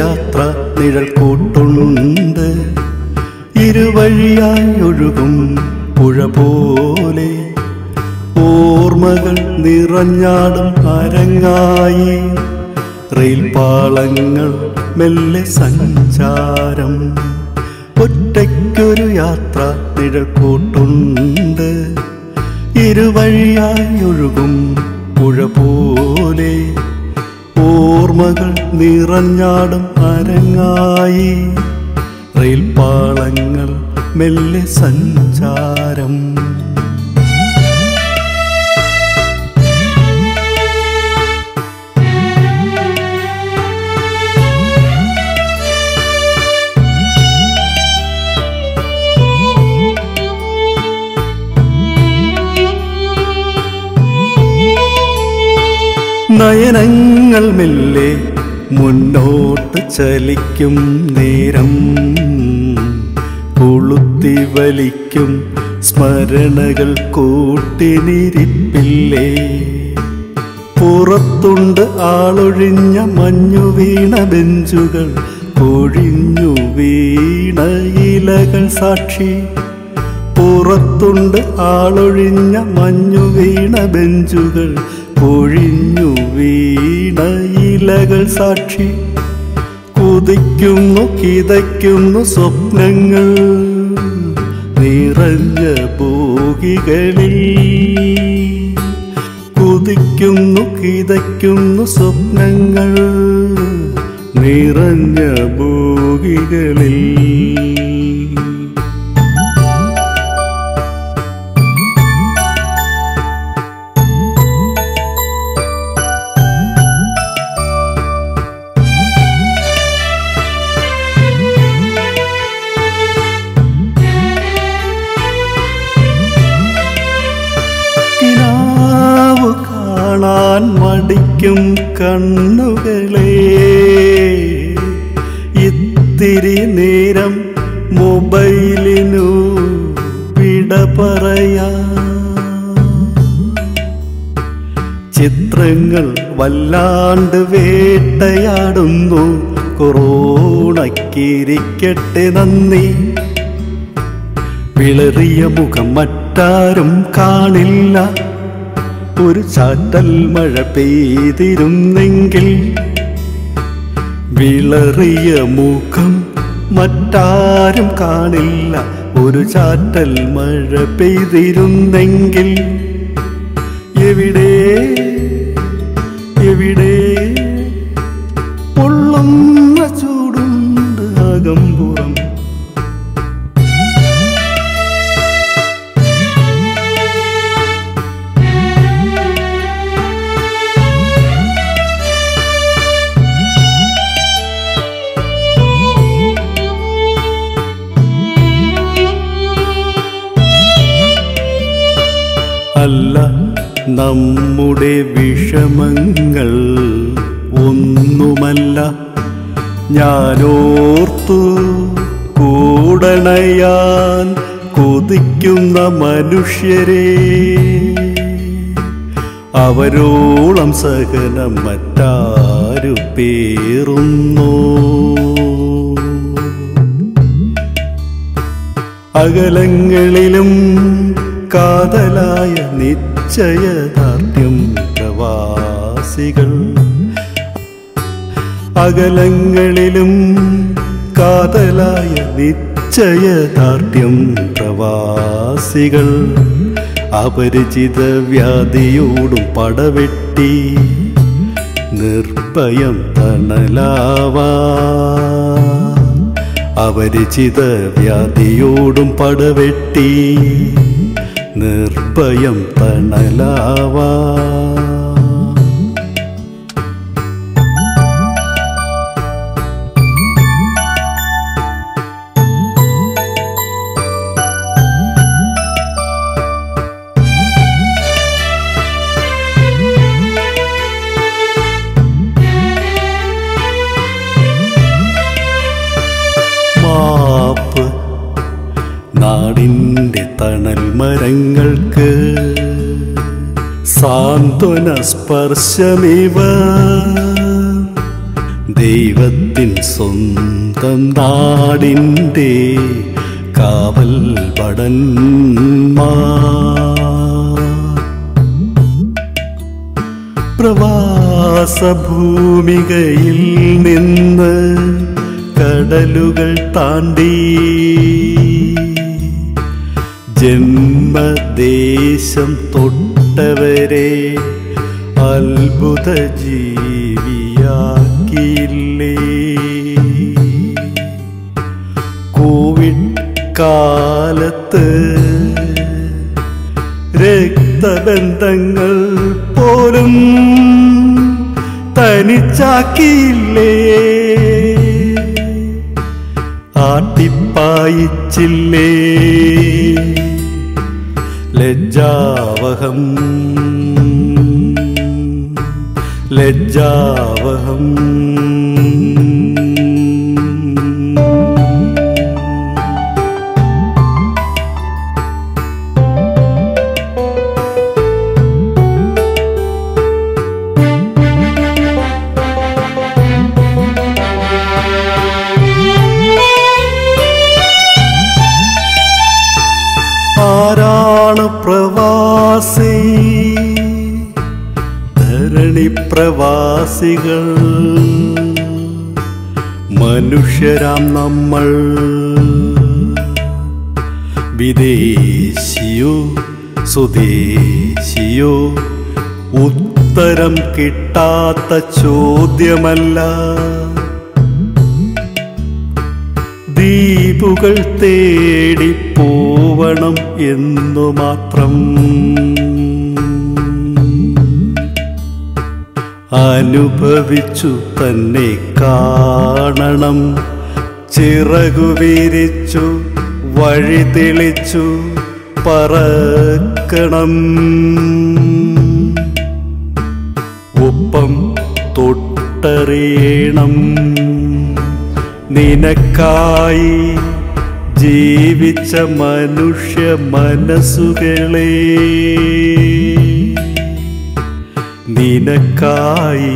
യാത്ര നിഴൽ കൂട്ടുണ്ട് ഇരുവഴിയായി ഒഴുകും പുഴ പോലെ ഓർമ്മകൾ നിറഞ്ഞാടും അരങ്ങായി റെയിൽ പാളങ്ങൾ മെല്ലെ സഞ്ചാരം ഒറ്റയ്ക്കൊരു യാത്ര നിഴൽ കൂട്ടുണ്ട് ഇരുവഴിയായി ഒഴുകും പുഴ പോലെ ഓർമ്മകൾ നിറഞ്ഞാടും അരങ്ങായി റെയിൽ പാളങ്ങൾ മെല്ലെ സഞ്ചാരം നയനങ്ങൾ മെല്ലെ മുന്നോട്ട് ചലിക്കും നേരം കൊളുത്തി വലിക്കും സ്മരണകൾ കൂട്ടിനിരിപ്പില്ലേ പുറത്തുണ്ട് ആളൊഴിഞ്ഞ മഞ്ഞു വീണ ബെഞ്ചുകൾ കൊഴിഞ്ഞു വീണ ഇലകൾ സാക്ഷി പുറത്തുണ്ട് ആളൊഴിഞ്ഞ മഞ്ഞു വീണ ബെഞ്ചുകൾ കൊഴിഞ്ഞു വീണ ഇലകൾ സാക്ഷി കുതിക്കുന്നു കിതയ്ക്കുന്നു സ്വപ്നങ്ങൾ നിറഞ്ഞ ഭോഗികളിൽ കുതിക്കുന്നു കിതയ്ക്കുന്നു സ്വപ്നങ്ങൾ നിറഞ്ഞ ഭോഗികളിൽ കിനാവ് കാണാൻ മടിക്കും കണ്ണുകളെ ഇത്തിരി നേരം മൊബൈലിനു വിട പറയാ ചിത്രങ്ങൾ വല്ലാണ്ട് വേട്ടയാടുന്നു കൊറോണക്കിരിക്കട്ടെ നന്ദി വിളറിയ മുഖം മറ്റാരും കാണില്ല ഒരു ചാറ്റൽ മഴ പെയ്തിരുന്നെങ്കിൽ വിളറിയ മുഖം മറ്റാരും കാണില്ല ഒരു ചാറ്റൽ മഴ പെയ്തിരുന്നെങ്കിൽ എവിടെ എവിടെ പൊള്ളുന്ന ചൂടുണ്ട് അകമ്പുറം അല്ല നമ്മുടെ വിഷമങ്ങൾ ഒന്നുമല്ല ഞാനോർത്തു കൂടണയാൻ കൊതിക്കുന്ന മനുഷ്യരെ അവരോളം സഹനം മറ്റാരു പേറുന്നു അകലങ്ങളിലും കാതലായ നിശ്ചയദാർഢ്യം പ്രവാസികൾ അകലങ്ങളിലും കാതലായ നിശ്ചയദാർഢ്യം പ്രവാസികൾ അപരിചിത വ്യാധിയോടും പടവെട്ടി നിർഭയം തണലാവാ അപരിചിത വ്യാധിയോടും പടവെട്ടി നിർഭയം തണലാവാ മാപ്പ് നാടിൻ്റെ തണൽ മരങ്ങൾക്ക് സാന്ത്വന സ്പർശമിവ ദൈവത്തിൻ സ്വന്തം നാടിൻ്റെ കാവൽ ഭടന്മാർ പ്രവാസഭൂമികയിൽ നിന്ന് കടലുകൾ താണ്ടി ജന്മദേശം തൊട്ടവരെ അത്ഭുത ജീവിയാക്കിയില്ലേ കോവിഡ് കാലത്ത് രക്തബന്ധങ്ങൾ പോലും തനിച്ചാക്കിയില്ലേ ആട്ടിപ്പായിച്ചില്ലേ ലജ്ജാവഹം ലജ്ജാവഹം ആരാണ് പ്രവാസി ധരണി പ്രവാസികൾ മനുഷ്യരാം നമ്മൾ വിദേശിയോ സ്വദേശിയോ ഉത്തരം കിട്ടാത്ത ചോദ്യമല്ല ദ്വീപുകൾ തേടി പോവണം എന്നു മാത്രം അനുഭവിച്ചു തന്നെ കാണണം ചിറകു വിരിച്ചു വഴി തെളിച്ചു പറക്കണം ഒപ്പം തൊട്ടറിയണം നിനക്കായി ജീവിച്ച മനുഷ്യ മനസ്സുകളെ നിനക്കായി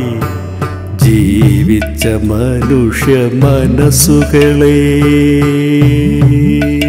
ജീവിച്ച മനുഷ്യ മനസ്സുകളെ